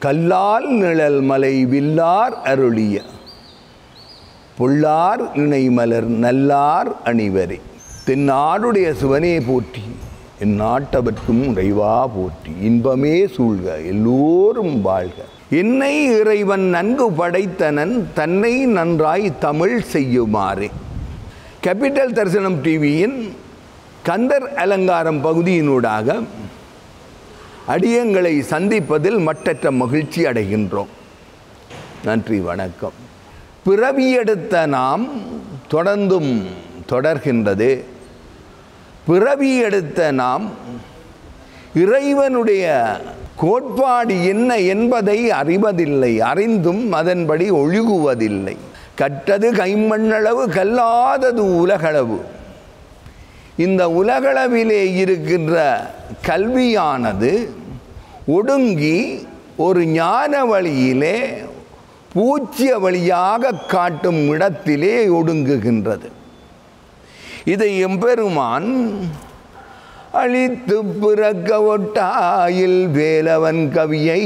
கல்லால் நிழல் மலை வில்லார் அருளிய பொல்லார் இணைமலர் நல்லார் அணிவரே தென்னாடுடைய சிவனே போற்றி என் நாட்டவர்க்கும் இறைவா போற்றி இன்பமே சூழ்க எல்லோரும் வாழ்க என்னை இறைவன் நன்கு படைத்தனன் தன்னை நன்றாய் தமிழ் செய்யுமாறே கேபிட்டல் தரிசனம் டிவியின் கந்தர் அலங்காரம் பகுதியினூடாக அடியங்களை சந்திப்பதில் மட்டற்ற மகிழ்ச்சி அடைகின்றோம் நன்றி வணக்கம் பிறவியெடுத்த நாம் தொடர்ந்தும் தொடர்கின்றது பிறவி எடுத்த நாம் இறைவனுடைய கோட்பாடு என்ன என்பதை அறிவதில்லை அறிந்தும் அதன்படி ஒழுகுவதில்லை கற்றது கைமண்ணளவு கல்லாதது உலகளவு இந்த உலகளவிலே இருக்கின்ற கல்வியானது ஒடுங்கி ஒரு ஞான வழியிலே பூச்சிய வழியாக காட்டும் இடத்திலே ஒடுங்குகின்றது இதை எம்பெருமான் அழித்து பிறக்க ஒட்டாயில் வேலவன் கவியை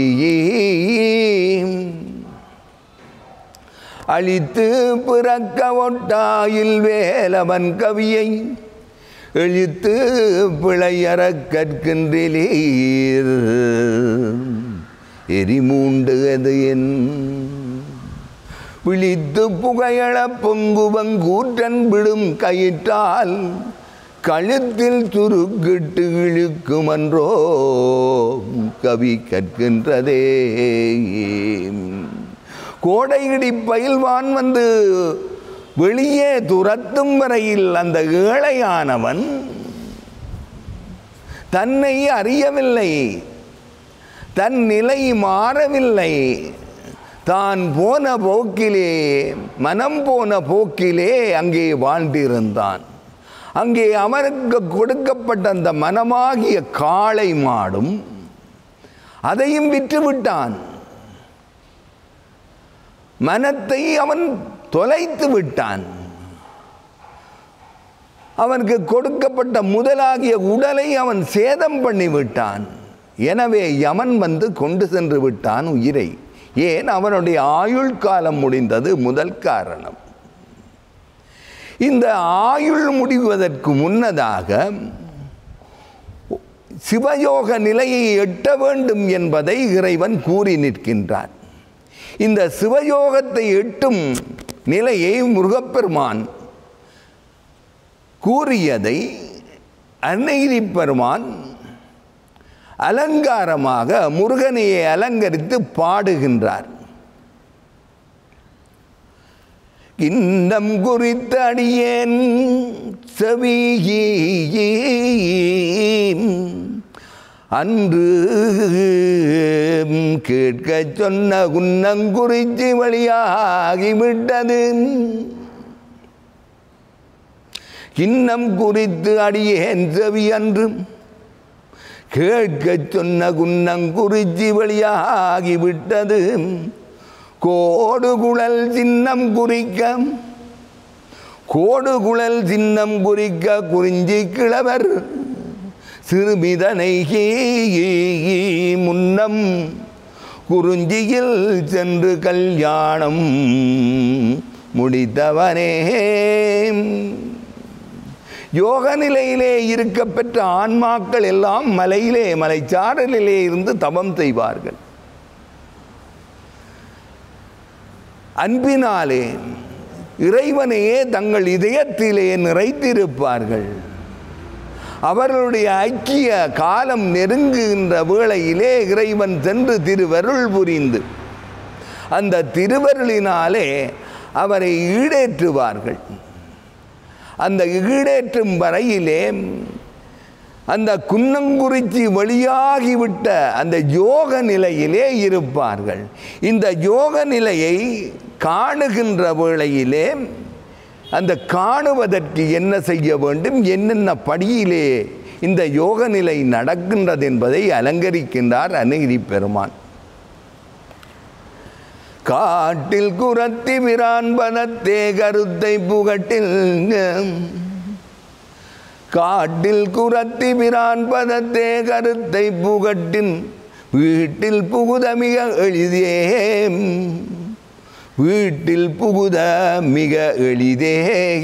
அழித்து பிறக்க ஒட்டாயில் வேலவன் கவியை எழுத்து பிழையற கற்கின்றீர் எரிமூண்டு அது என் விழித்து புகையள பொங்குவங்கூற்றன் விடும் கயிற்றால் கழுத்தில் சுருக்கிட்டு இழுக்குமன்றோ கவி கற்கின்றதே கோடை இடிப்பயில்வான் வந்து வெளியே துரத்தும் வரையில் அந்த ஏழையானவன் தன்னை அறியவில்லை தன் நிலை மாறவில்லை தான் போன போக்கிலே மனம் போன போக்கிலே அங்கே வாழ்ந்திருந்தான் அங்கே அவனுக்கு கொடுக்கப்பட்ட அந்த மனமாகிய காளை மாடும் அதையும் விற்றுவிட்டான் மனத்தை அவன் தொலைத்து விட்டான் அவனுக்கு கொடுக்கப்பட்ட முதலாகிய உடலை அவன் சேதம் பண்ணி விட்டான் எனவே யமன் வந்து கொண்டு சென்று விட்டான் உயிரை ஏன் அவனுடைய ஆயுள் காலம் முடிந்தது முதல் காரணம் இந்த ஆயுள் முடிவதற்கு முன்னதாக சிவயோக நிலையை எட்ட வேண்டும் என்பதை இறைவன் கூறி நிற்கின்றான் இந்த சிவயோகத்தை எட்டும் நிலையை முருகப்பெருமான் கூறியதை அன்னைகிரி பெருமான் அலங்காரமாக முருகனையை அலங்கரித்து பாடுகின்றார் இன்னம் குறித்த அடியேன் செவியே அன்று கேட்க சொன்ன குன்னங்குறிச்சி வழியாகிவிட்டது இன்னம் குறித்து அடியேன் செவி அன்று கேட்க சொன்ன குன்னங்குறிச்சி வழியாகிவிட்டது கோடு குழல் சின்னம் குறிக்க கோடு குழல் சின்னம் குறிக்க குறிஞ்சி கிழவர் சிறுமிதனை முன்னம் குறிஞ்சியில் சென்று கல்யாணம் முடித்தவனே யோக நிலையிலே இருக்க பெற்ற ஆன்மாக்கள் எல்லாம் மலையிலே மலைச்சாரலிலே இருந்து தவம் செய்வார்கள் அன்பினாலே இறைவனையே தங்கள் இதயத்திலே நிறைத்திருப்பார்கள் அவர்களுடைய ஐக்கிய காலம் நெருங்குகின்ற வேளையிலே இறைவன் சென்று திருவருள் புரிந்து அந்த திருவருளினாலே அவரை ஈடேற்றுவார்கள் அந்த ஈடேற்றும் வரையிலே அந்த குன்னங்குறிச்சி வழியாகிவிட்ட அந்த யோக நிலையிலே இருப்பார்கள் இந்த யோக நிலையை காணுகின்ற வேளையிலே அந்த காணுவதற்கு என்ன செய்ய வேண்டும் என்னென்ன படியிலே இந்த யோக நிலை நடக்கின்றது என்பதை அலங்கரிக்கின்றார் அநகிரி பெருமான் காட்டில் குரத்தி விரான் பதத்தே கருத்தை புகட்டில் காட்டில் குரத்தி பிரான் பதத்தே கருத்தை புகட்டின் வீட்டில் புகுத மிக எளிதே வீட்டில் புகுத மிக எளிதே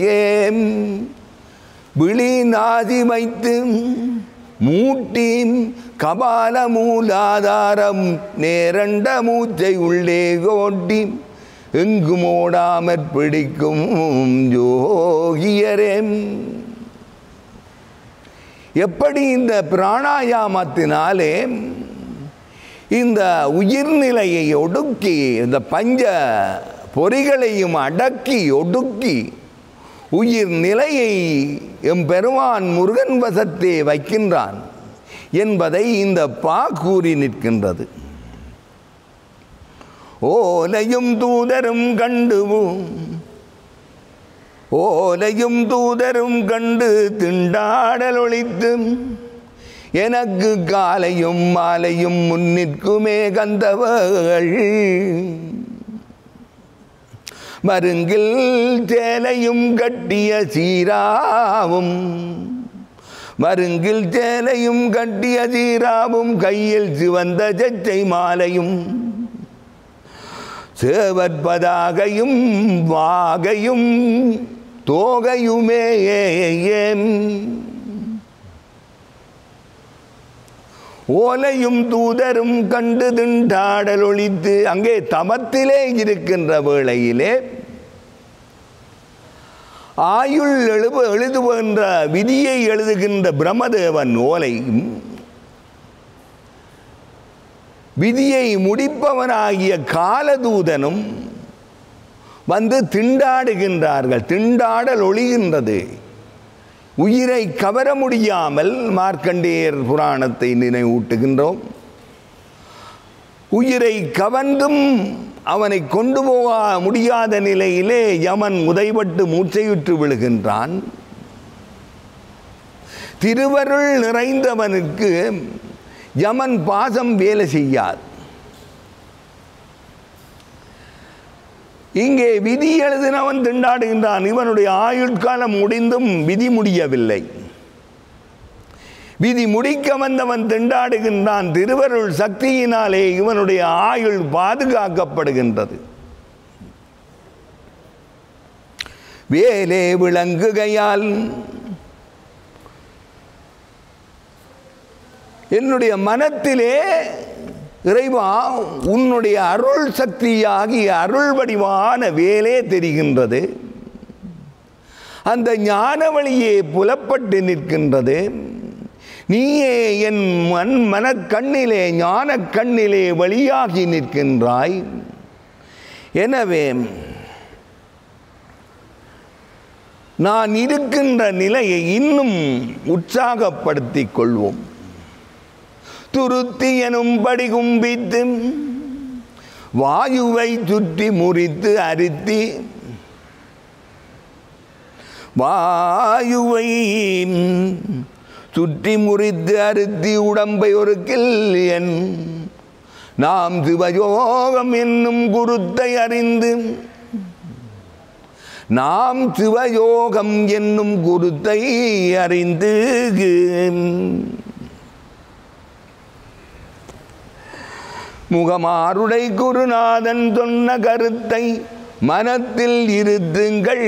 விழி நாதி வைத்து மூட்டி கபால மூலாதாரம் நேரண்ட மூச்சை உள்ளே கோட்டி எங்கும் ஓடாமற் பிடிக்கும் ஜோகியரே எப்படி இந்த பிராணாயாமத்தினாலே இந்த உயிர்நிலையை ஒடுக்கி இந்த பஞ்ச பொறிகளையும் அடக்கி ஒடுக்கி உயிர் நிலையை எம் பெருமான் முருகன் வசத்தே வைக்கின்றான் என்பதை இந்த பா கூறி நிற்கின்றது ஓலையும் தூதரும் கண்டு ஓலையும் தூதரும் கண்டு திண்டாடல் ஒழித்து எனக்கு காலையும் மாலையும் முன்னிற்குமே கந்தவர்கள் மருங்கில் சேலையும் கட்டிய சீராவும் மருங்கில் சேலையும் கட்டிய சீராவும் கையில் சிவந்த சச்சை மாலையும் சேவற்பதாகையும் வாகையும் தோகையுமே ஓலையும் தூதரும் கண்டு திண்டாடல் ஒழித்து அங்கே தமத்திலே இருக்கின்ற வேளையிலே ஆயுள் எழுப எழுதுகின்ற விதியை எழுதுகின்ற பிரம்மதேவன் ஓலையும் விதியை முடிப்பவனாகிய காலதூதனும் வந்து திண்டாடுகின்றார்கள் திண்டாடல் ஒளிகின்றது உயிரை கவர முடியாமல் மார்க்கண்டேயர் புராணத்தை நினைவூட்டுகின்றோம் உயிரை கவர்ந்தும் அவனை கொண்டு போக முடியாத நிலையிலே யமன் உதைபட்டு மூச்சையுற்று விழுகின்றான் திருவருள் நிறைந்தவனுக்கு யமன் பாசம் வேலை செய்யாது இங்கே விதி எழுதினவன் திண்டாடுகின்றான் இவனுடைய ஆயுட்காலம் முடிந்தும் விதி முடியவில்லை விதி முடிக்க வந்தவன் திண்டாடுகின்றான் திருவருள் சக்தியினாலே இவனுடைய ஆயுள் பாதுகாக்கப்படுகின்றது வேலே விளங்குகையால் என்னுடைய மனத்திலே இறைவா உன்னுடைய அருள் சக்தியாகிய அருள் வடிவான வேலே தெரிகின்றது அந்த ஞான வழியே புலப்பட்டு நிற்கின்றது நீயே என் மண் மனக்கண்ணிலே ஞான கண்ணிலே வழியாகி நிற்கின்றாய் எனவே நான் இருக்கின்ற நிலையை இன்னும் உற்சாகப்படுத்திக் கொள்வோம் துருத்தி எனும் படி கும்பித்து வாயுவை சுற்றி முறித்து அரித்தி வாயுவை சுற்றி முறித்து அறுத்தி உடம்பை ஒரு என் நாம் சிவயோகம் என்னும் குருத்தை அறிந்து நாம் சிவயோகம் என்னும் குருத்தை அறிந்து முகமாருடை குருநாதன் சொன்ன கருத்தை மனத்தில் இருத்துங்கள்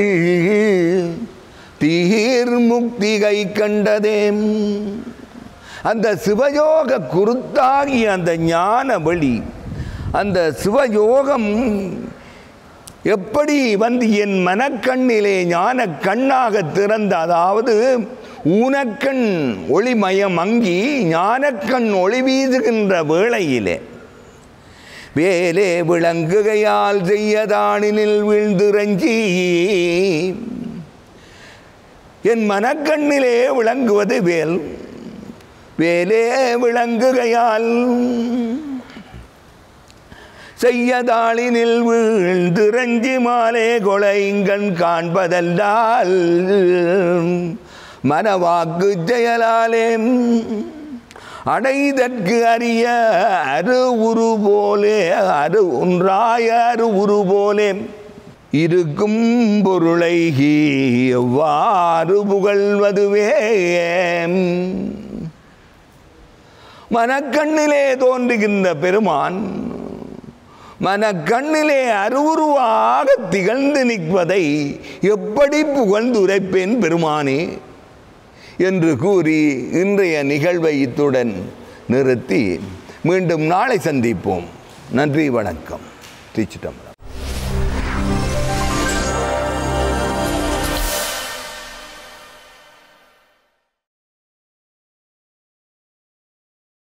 தீர் முக்திகை கண்டதே அந்த சிவயோக குருத்தாகிய அந்த ஞான வழி அந்த சிவயோகம் எப்படி வந்து என் மனக்கண்ணிலே ஞான கண்ணாக திறந்த அதாவது ஊனக்கண் ஒளிமயம் அங்கி ஞானக்கண் ஒளி வீசுகின்ற வேளையிலே வேலே விளங்குகையால் செய்யதானினில் வீழ்ந்துரஞ்சி என் மனக்கண்ணிலே விளங்குவது வேல் வேலே விளங்குகையால் செய்யதாளினில் வீழ்ந்துரஞ்சி மாலே கொலைங்கண் காண்பதல்லால் மனவாக்கு செயலாலே அடைதற்கு அறிய அரு உரு போலே அரு ஒன்றாய அரு உரு போலே இருக்கும் பொருளை எவ்வாறு புகழ்வதுவே மனக்கண்ணிலே தோன்றுகின்ற பெருமான் மனக்கண்ணிலே அருவுருவாக திகழ்ந்து நிற்பதை எப்படி புகழ்ந்துரைப்பேன் பெருமானே என்று கூறி இன்றைய நிகழ்வை இத்துடன் நிறுத்தி மீண்டும் நாளை சந்திப்போம் நன்றி வணக்கம் திருச்சிட்டம்பலம்